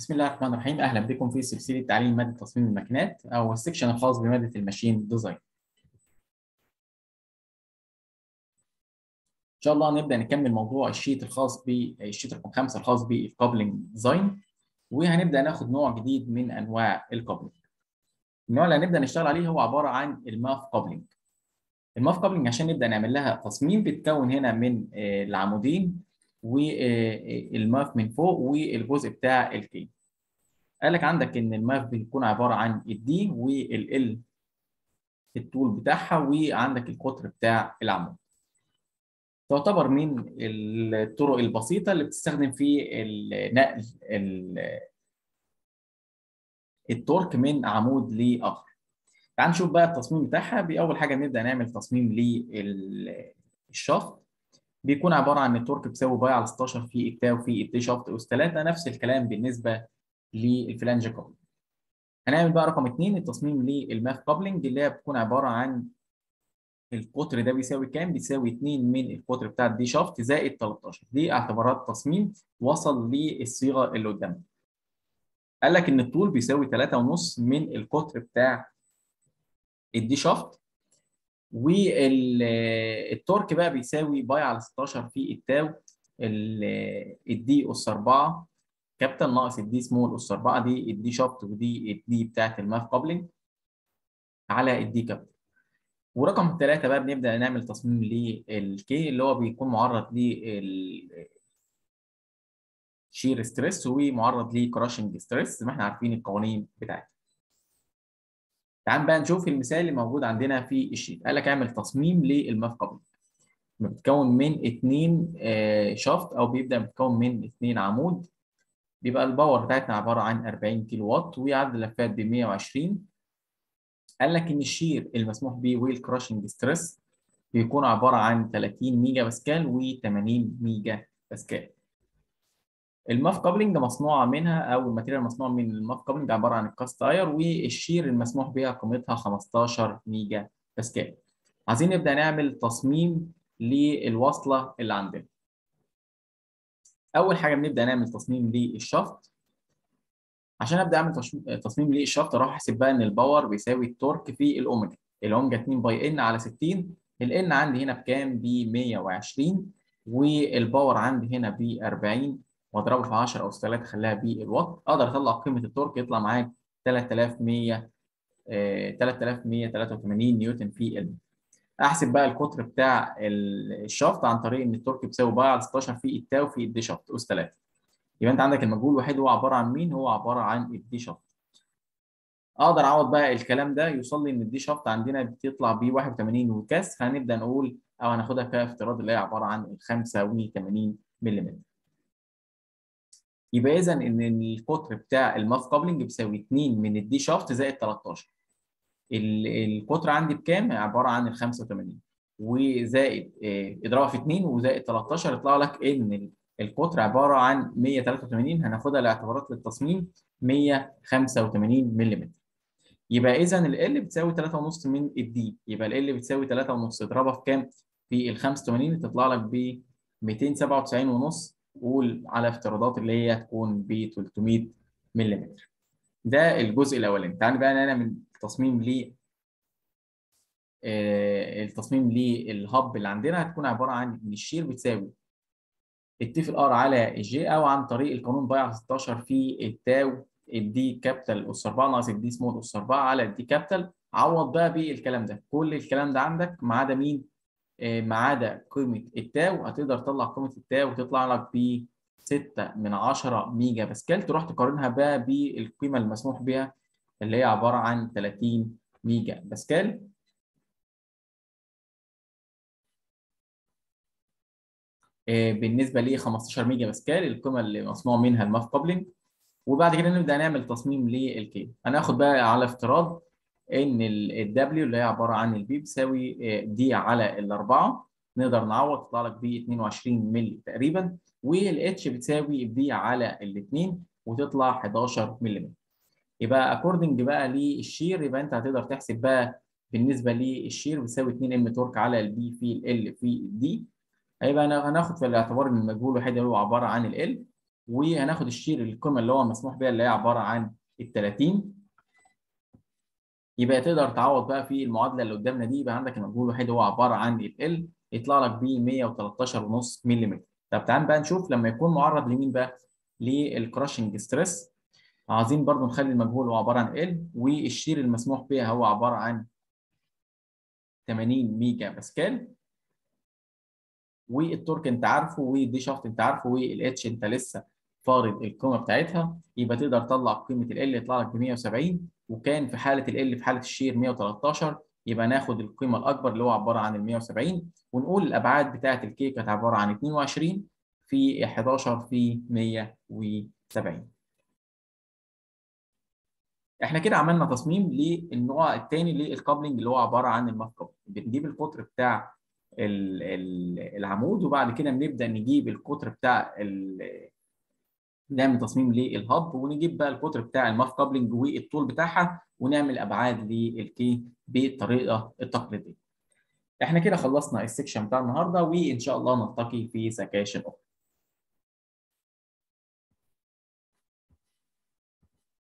بسم الله الرحمن الرحيم اهلا بكم في سلسله تعليم ماده تصميم الماكينات او السكشن الخاص بماده الماشين ديزاين. ان شاء الله نبدا نكمل موضوع الشيت الخاص بالشيت رقم 5 الخاص بالكابلنج ديزاين وهنبدا ناخد نوع جديد من انواع الكابلنج. النوع اللي هنبدا نشتغل عليه هو عباره عن الماف كابلنج. الماف كابلنج عشان نبدا نعمل لها تصميم بتتكون هنا من العمودين والماف من فوق والجزء بتاع الكي. قال لك عندك ان الماف بيكون عباره عن الدي والال الطول بتاعها وعندك القطر بتاع العمود. تعتبر من الطرق البسيطه اللي بتستخدم في نقل التورك من عمود لاخر. تعال نشوف بقى التصميم بتاعها باول حاجه نبدا نعمل تصميم للشافت بيكون عباره عن التورك بيساوي باي على 16 في التاو في التي شافت اس 3 نفس الكلام بالنسبه للفلانج كابلنج. هنعمل بقى رقم 2 التصميم للماف كابلنج اللي هي بتكون عباره عن القطر ده بيساوي كام؟ بيساوي 2 من القطر بتاع الدي شافت زائد 13 دي اعتبارات تصميم وصل للصيغه اللي قدامنا. قال لك ان الطول بيساوي 3.5 من القطر بتاع الدي شافت والتورك بقى بيساوي باي على 16 في التاو الدي اس 4 كابيتال ناقص الدي سمول اس 4 دي الدي شافت ودي الدي بتاعت الماف كابلنج على الدي كابيتال ورقم ثلاثة بقى بنبدأ نعمل تصميم للكي اللي هو بيكون معرض لل شير ستريس ومعرض لكراشنج ستريس زي ما احنا عارفين القوانين بتاعتها. تعال بقى نشوف المثال اللي موجود عندنا في الشيت قال لك اعمل تصميم للماف كابلنج بتتكون من اثنين شافت او بيبدا بيتكون من اثنين عمود بيبقى الباور بتاعتنا عباره عن 40 كيلو وات وعدد اللفات ب 120 قال لك ان الشير المسموح به والكراشنج ستريس بيكون عباره عن 30 ميجا باسكال و80 ميجا باسكال الماف كابلنج مصنوعه منها او الماتيريال المصنوع من الماف كابلنج عباره عن الكاست اير والشير المسموح بها قيمتها 15 ميجا باسكال عايزين نبدا نعمل تصميم للوصله اللي عندنا اول حاجه بنبدا نعمل تصميم للشافت عشان ابدا اعمل تصميم للشافت اروح احسب بقى ان الباور بيساوي التورك في الاوميجا الاوميجا 2 باي ان على 60 الان عندي هنا بكام ب 120 والباور عندي هنا ب 40 واضربه في 10 اس 3 اخليها بالوات اقدر اطلع قيمه التورك يطلع معاك 3100 آه 3183 نيوتن في ال احسب بقى القطر بتاع الشافت عن طريق ان التورك بيساوي باي على 16 في التاو في الدي شافت اس 3 يبقى انت عندك المجهول الوحيد هو عباره عن مين؟ هو عباره عن الدي شافت. اقدر اعوض بقى الكلام ده يوصل لي ان الدي شافت عندنا بتطلع ب 81 وكاس فهنبدا نقول او هناخدها كافتراض اللي هي عباره عن 85 ملم. يبقى اذا ان القطر بتاع الماف كابلنج بيساوي 2 من الدي شافت زائد 13. القطر عندي بكام؟ عباره عن ال 85 وزائد اضربها في 2 وزائد 13 يطلع لك ان القطر عباره عن 183 هناخدها لاعتبارات للتصميم 185 ملم. يبقى اذا ال بتساوي 3.5 من الدي يبقى ال بتساوي 3.5 اضربها في كام؟ في ال 85 تطلع لك ب 297.5 قول على افتراضات اللي هي تكون ب 300 ملم. ده الجزء الاولاني. تعال بقى نعمل تصميم ل التصميم للهب اللي عندنا هتكون عباره عن ان الشير بتساوي التي في الار على الجي او عن طريق القانون باي على 16 في التاو الدي كابيتال اس 4 ناقص الدي سمول اس 4 على الدي كابيتال عوض بقى بالكلام ده كل الكلام ده عندك ما عدا مين؟ ما عدا قيمه التاو هتقدر تطلع قيمه التاو وتطلع لك ب 6 من 10 ميجا باسكال تروح تقارنها بقى بالقيمه المسموح بها اللي هي عباره عن 30 ميجا باسكال بالنسبه ل 15 ميجا باسكال القيمه اللي مصنوع منها الماف كابلنج وبعد كده نبدا نعمل تصميم للكي هناخد بقى على افتراض ان الدبليو اللي هي عباره عن البي بتساوي دي على الاربعه نقدر نعوض تطلع لك ب 22 مللي تقريبا والاتش بتساوي بي على الاثنين وتطلع 11 ملم يبقى اكوردنج بقى للشير يبقى انت هتقدر تحسب بقى بالنسبه للشير بتساوي 2 ام تورك على البي في ال في الدي هيبقى هناخد في الاعتبار ان المجهول الوحيد هو عباره عن ال وهناخد الشير القيمه اللي هو المسموح بها اللي هي عباره عن ال 30 يبقى تقدر تعوض بقى في المعادله اللي قدامنا دي يبقى عندك المجهول الوحيد هو عباره عن ال يطلع لك ب 113.5 ملم طب تعال بقى نشوف لما يكون معرض لمين بقى للكراشنج ستريس عايزين برضو نخلي المجهول هو عباره عن ال والشير المسموح بها هو عباره عن 80 ميجا باسكال والتورك انت عارفه والدي شافت انت عارفه والاتش انت لسه فارض القيمه بتاعتها يبقى تقدر تطلع قيمه ال يطلع لك ب 170 وكان في حاله ال في حاله الشير 113 يبقى ناخد القيمه الاكبر اللي هو عباره عن ال 170 ونقول الابعاد بتاعه الكي كانت عباره عن 22 في 11 في 170 احنا كده عملنا تصميم للنوع الثاني للكابلنج اللي هو عباره عن المفكب بنجيب القطر بتاع العمود وبعد كده بنبدا نجيب القطر بتاع نعمل تصميم للهب ونجيب بقى القطر بتاع الماف كابلنج والطول بتاعها ونعمل ابعاد للكي بالطريقه التقليديه. احنا كده خلصنا السكشن بتاع النهارده وان شاء الله نلتقي في سكاشن اخرى.